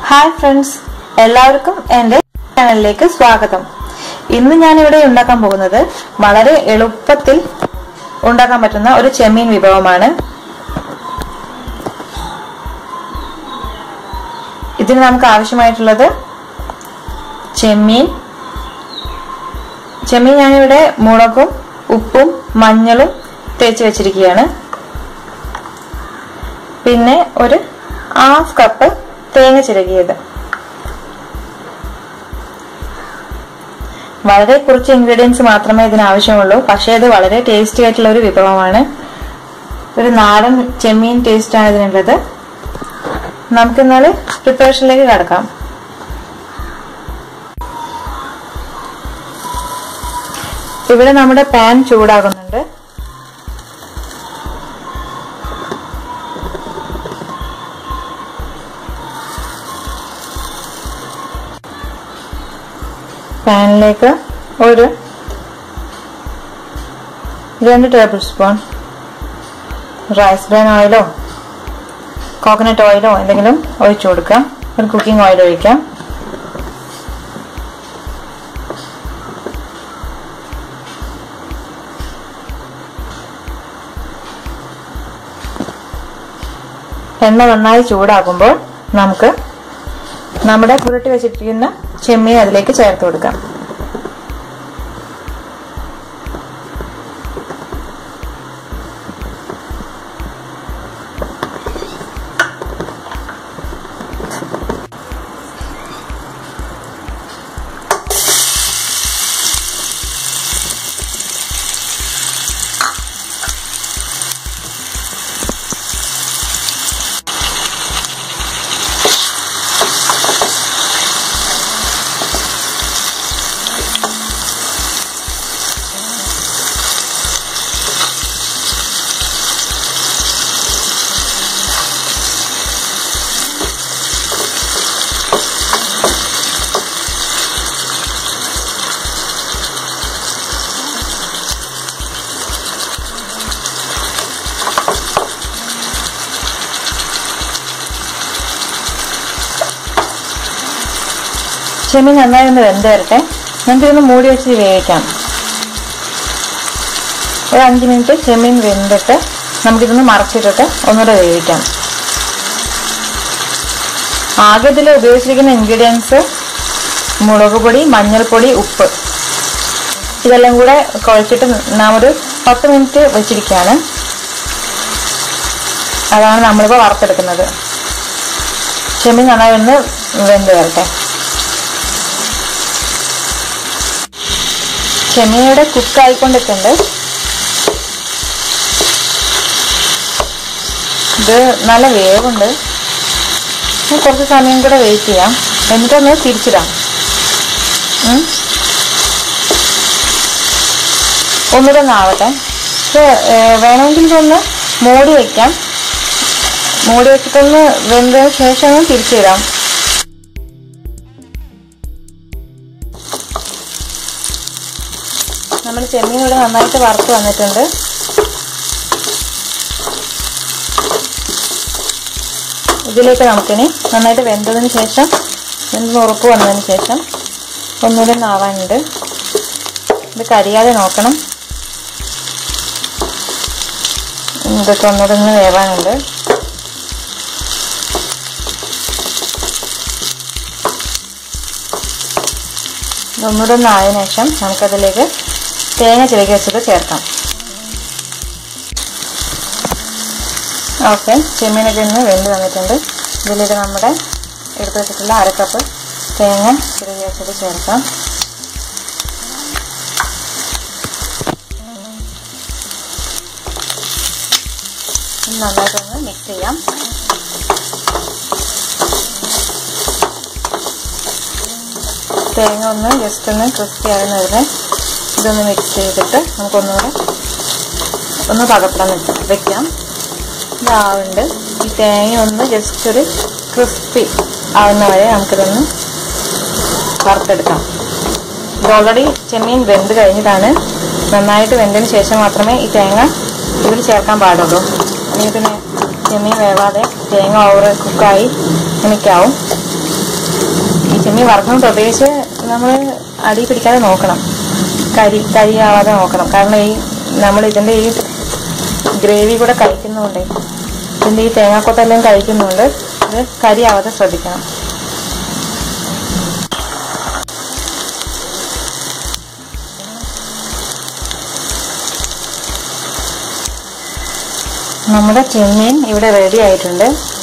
hi friends എല്ലാവർക്കും എൻ്റെ ചാനലിലേക്ക് സ്വാഗതം ഇന്ന് ഞാൻ ഇവിടെ ഉണ്ടാക്കാൻ പോകുന്നത് വളരെ എളുപ്പത്തിൽ ഉണ്ടാക്കാൻ പറ്റുന്ന ഒരു ചെമ്മീൻ വിഭവമാണ് ഇതിന് നമുക്ക് ആവശ്യമായിട്ടുള്ളത് ചെമ്മീൻ ചെമ്മീൻ ഞാനിവിടെ മുളകും ഉപ്പും മഞ്ഞളും തേച്ച് വെച്ചിരിക്കുകയാണ് പിന്നെ ഒരു ഹാഫ് കപ്പ് തേങ്ങ ചിരകിയത് വളരെ കുറച്ച് ഇൻഗ്രീഡിയൻസ് മാത്രമേ ഇതിന് ആവശ്യമുള്ളൂ പക്ഷേ ഇത് വളരെ ടേസ്റ്റി ആയിട്ടുള്ള ഒരു വിഭവമാണ് ഒരു നാടൻ ചെമ്മീൻ ടേസ്റ്റ് ആണ് ഇതിനുള്ളത് നമുക്കിന്നാൽ പ്രിപ്പറേഷനിലേക്ക് കടക്കാം ഇവിടെ നമ്മുടെ പാൻ ചൂടാകുന്നുണ്ട് പാനിലേക്ക് ഒരു രണ്ട് ടേബിൾ സ്പൂൺ റൈസ് ബ്രാൻ ഓയിലോ കോക്കനട്ട് ഓയിലോ എന്തെങ്കിലും ഒഴിച്ചു കൊടുക്കാം ഒരു കുക്കിംഗ് ഓയിൽ ഒഴിക്കാം എണ്ണ നന്നായി ചൂടാകുമ്പോൾ നമുക്ക് നമ്മുടെ പുരട്ടി വെച്ചിരിക്കുന്ന ചെമ്മീൻ അതിലേക്ക് ചേർത്ത് കൊടുക്കാം ചെമ്മീൻ നന്നായി ഒന്ന് വെന്ത് വരട്ടെ നമുക്കിതൊന്ന് മൂടി വെച്ച് വേവിക്കാം ഒരു അഞ്ച് മിനിറ്റ് ചെമ്മീൻ വെന്തിട്ട് നമുക്കിതൊന്ന് മറച്ചിട്ടിട്ട് ഒന്നുകൂടെ വേവിക്കാം ആകെ ഇതിൽ ഉപയോഗിച്ചിരിക്കുന്ന ഇൻഗ്രീഡിയൻസ് മുളക് പൊടി മഞ്ഞൾപ്പൊടി ഉപ്പ് ഇതെല്ലാം കൂടെ കുഴച്ചിട്ട് നാം ഒരു പത്ത് മിനിറ്റ് വെച്ചിരിക്കുകയാണ് അതാണ് നമ്മളിപ്പോൾ വറുത്തെടുക്കുന്നത് ചെമ്മീൻ നന്നായി ഒന്ന് വെന്ത് വരട്ടെ ചെമ്മീനയുടെ കുക്കായിക്കൊണ്ടിട്ടുണ്ട് ഇത് നല്ല വേവുണ്ട് കുറച്ച് സമയം കൂടെ വെയിറ്റ് ചെയ്യാം എന്നിട്ടൊന്ന് തിരിച്ചിടാം ഒന്നുകൂടെ ഒന്ന് ആവട്ടെ പക്ഷെ വേണമെങ്കിൽ ഇതൊന്ന് മൂടി വയ്ക്കാം മൂടി വെച്ചിട്ടൊന്ന് വെന്തതിന് ശേഷം ഒന്ന് തിരിച്ചിടാം നമ്മൾ ചെമ്മീൻ ഇവിടെ നന്നായിട്ട് വറുത്ത് വന്നിട്ടുണ്ട് ഇതിലേക്ക് നമുക്കിനി നന്നായിട്ട് വെന്തതിന് ശേഷം വെന്ത് ഉറപ്പ് വന്നതിന് ശേഷം ഒന്നുകൂടെ നാവാനുണ്ട് ഇത് കരിയാതെ നോക്കണം ഇതൊക്കെ ഒന്നുകൂടെ ഒന്ന് വേവാനുണ്ട് ഒന്നുകൂടെ ഒന്ന് ആയതിനു ശേഷം നമുക്കതിലേക്ക് തേങ്ങ ചിരകി വെച്ചത് ചേർക്കാം ഓക്കെ ചെമ്മീനൊക്കെ ഇന്ന് വെന്ത് വന്നിട്ടുണ്ട് ഇതിലേക്ക് നമ്മുടെ എടുത്ത് വെച്ചിട്ടുള്ള അരക്കപ്പ് തേങ്ങ ചിരകി വെച്ചത് ചേർക്കാം നന്നായിട്ടൊന്ന് മിക്സ് ചെയ്യാം തേങ്ങ ഒന്ന് ജസ്റ്റ് ഒന്ന് ക്രിസ്പി ആകുന്നതിന് ഇതൊന്ന് മിക്സ് ചെയ്തിട്ട് നമുക്കൊന്നുകൂടെ ഒന്ന് പകപ്പെടാൻ വെക്കാം ഇതാവുന്നുണ്ട് ഈ തേങ്ങ ഒന്ന് ജസ്റ്റ് ഒരു ക്രിസ്പി ആവുന്ന വരെ നമുക്കിതൊന്ന് വറുത്തെടുക്കാം ഇത് ഓൾറെഡി ചെമ്മീൻ വെന്ത് കഴിഞ്ഞതാണ് നന്നായിട്ട് വെന്തതിന് ശേഷം മാത്രമേ ഈ തേങ്ങ ഇതിൽ ചേർക്കാൻ പാടുള്ളൂ അല്ലെങ്കിൽ പിന്നെ ചെമ്മീൻ വേവാതെ തേങ്ങ ഓവർ കുക്കായി എനിക്കാവും ഈ ചെമ്മീൻ വറക്കുമ്പോൾ പ്രത്യേകിച്ച് നമ്മൾ അടി പിടിക്കാതെ നോക്കണം കരി കരിയാവാതെ നോക്കണം കാരണം ഈ നമ്മൾ ഇതിന്റെ ഈ ഗ്രേവി കൂടെ കഴിക്കുന്നതുകൊണ്ട് ഇതിന്റെ ഈ തേങ്ങാക്കൊത്തെല്ലാം കഴിക്കുന്നുണ്ട് ഇത് കരിയാവാതെ ശ്രദ്ധിക്കണം നമ്മുടെ ചെമ്മീൻ ഇവിടെ റെഡി ആയിട്ടുണ്ട്